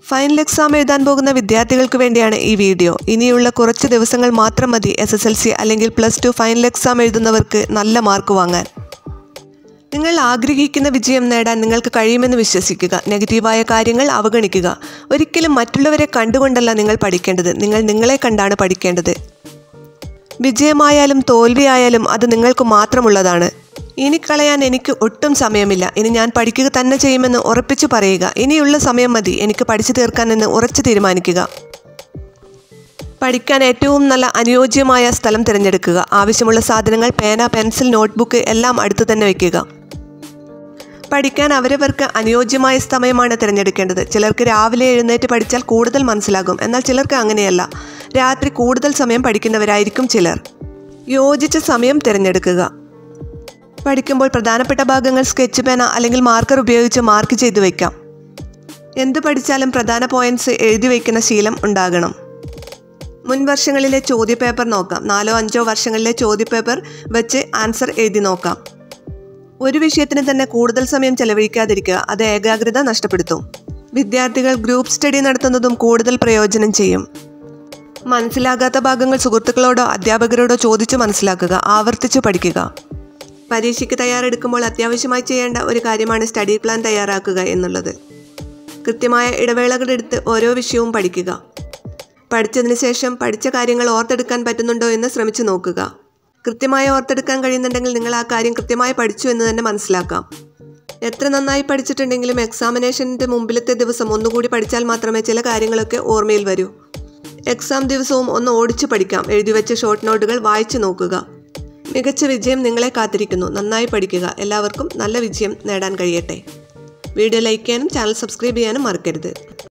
final exam എഴുതാൻ പോകുന്ന വിദ്യാർത്ഥികൾക്ക് വേണ്ടിയാണ് ഈ വീഡിയോ ഇനിയുള്ള കുറച്ച് ദിവസങ്ങൾ മാത്രം മതി എസ് എസ് എൽ സി അല്ലെങ്കിൽ പ്ലസ് ടു ഫൈനൽ എക്സാം എഴുതുന്നവർക്ക് നല്ല മാർക്ക് വാങ്ങാൻ നിങ്ങൾ ആഗ്രഹിക്കുന്ന വിജയം നേടാൻ നിങ്ങൾക്ക് കഴിയുമെന്ന് വിശ്വസിക്കുക നെഗറ്റീവായ കാര്യങ്ങൾ അവഗണിക്കുക ഒരിക്കലും മറ്റുള്ളവരെ കണ്ടുകൊണ്ടല്ല നിങ്ങൾ പഠിക്കേണ്ടത് നിങ്ങൾ നിങ്ങളെ കണ്ടാണ് പഠിക്കേണ്ടത് വിജയമായാലും തോൽവിയായാലും അത് നിങ്ങൾക്ക് മാത്രമുള്ളതാണ് ഇനി കളയാൻ എനിക്ക് ഒട്ടും സമയമില്ല ഇനി ഞാൻ പഠിക്കുക തന്നെ ചെയ്യുമെന്ന് ഉറപ്പിച്ചു പറയുക ഇനിയുള്ള സമയം മതി എനിക്ക് പഠിച്ചു തീർക്കാൻ എന്ന് ഉറച്ചു തീരുമാനിക്കുക പഠിക്കാൻ ഏറ്റവും നല്ല അനുയോജ്യമായ സ്ഥലം തിരഞ്ഞെടുക്കുക ആവശ്യമുള്ള സാധനങ്ങൾ പേന പെൻസിൽ നോട്ട്ബുക്ക് എല്ലാം അടുത്ത് തന്നെ വയ്ക്കുക പഠിക്കാൻ അവരവർക്ക് അനുയോജ്യമായ സമയമാണ് തിരഞ്ഞെടുക്കേണ്ടത് ചിലർക്ക് രാവിലെ എഴുന്നേറ്റ് പഠിച്ചാൽ കൂടുതൽ മനസ്സിലാകും എന്നാൽ ചിലർക്ക് അങ്ങനെയല്ല രാത്രി കൂടുതൽ സമയം പഠിക്കുന്നവരായിരിക്കും ചിലർ യോജിച്ച സമയം തിരഞ്ഞെടുക്കുക പഠിക്കുമ്പോൾ പ്രധാനപ്പെട്ട ഭാഗങ്ങൾ സ്കെച്ച് പേന അല്ലെങ്കിൽ മാർക്കർ ഉപയോഗിച്ച് മാർക്ക് ചെയ്തു വയ്ക്കാം എന്ത് പഠിച്ചാലും പ്രധാന പോയിന്റ്സ് എഴുതി വയ്ക്കുന്ന ശീലം ഉണ്ടാകണം മുൻ വർഷങ്ങളിലെ ചോദ്യപേപ്പർ നോക്കാം നാലോ അഞ്ചോ വർഷങ്ങളിലെ ചോദ്യപേപ്പർ വെച്ച് ആൻസർ എഴുതി നോക്കാം ഒരു വിഷയത്തിന് തന്നെ കൂടുതൽ സമയം ചെലവഴിക്കാതിരിക്കുക അത് ഏകാഗ്രത നഷ്ടപ്പെടുത്തും വിദ്യാർത്ഥികൾ ഗ്രൂപ്പ് സ്റ്റഡി നടത്തുന്നതും കൂടുതൽ പ്രയോജനം ചെയ്യും മനസ്സിലാകാത്ത ഭാഗങ്ങൾ സുഹൃത്തുക്കളോടോ അധ്യാപകരോടോ ചോദിച്ചു മനസ്സിലാക്കുക ആവർത്തിച്ചു പഠിക്കുക പരീക്ഷയ്ക്ക് തയ്യാറെടുക്കുമ്പോൾ അത്യാവശ്യമായി ചെയ്യേണ്ട ഒരു കാര്യമാണ് സ്റ്റഡി പ്ലാൻ തയ്യാറാക്കുക എന്നുള്ളത് കൃത്യമായ ഇടവേളകളെടുത്ത് ഓരോ വിഷയവും പഠിക്കുക പഠിച്ചതിന് ശേഷം പഠിച്ച കാര്യങ്ങൾ ഓർത്തെടുക്കാൻ പറ്റുന്നുണ്ടോ എന്ന് ശ്രമിച്ചു നോക്കുക കൃത്യമായി ഓർത്തെടുക്കാൻ കഴിയുന്നുണ്ടെങ്കിൽ നിങ്ങൾ ആ കാര്യം കൃത്യമായി പഠിച്ചു എന്ന് തന്നെ മനസ്സിലാക്കാം എത്ര നന്നായി പഠിച്ചിട്ടുണ്ടെങ്കിലും എക്സാമിനേഷൻ്റെ മുമ്പിലത്തെ ദിവസം ഒന്നുകൂടി പഠിച്ചാൽ മാത്രമേ ചില കാര്യങ്ങളൊക്കെ ഓർമ്മയിൽ വരൂ എക്സാം ദിവസവും ഒന്ന് ഓടിച്ചു പഠിക്കാം എഴുതി വെച്ച ഷോർട്ട് നോട്ടുകൾ വായിച്ചു നോക്കുക മികച്ച വിജയം നിങ്ങളെ കാത്തിരിക്കുന്നു നന്നായി പഠിക്കുക എല്ലാവർക്കും നല്ല വിജയം നേടാൻ കഴിയട്ടെ വീഡിയോ ലൈക്ക് ചെയ്യാനും ചാനൽ സബ്സ്ക്രൈബ് ചെയ്യാനും മറക്കരുത്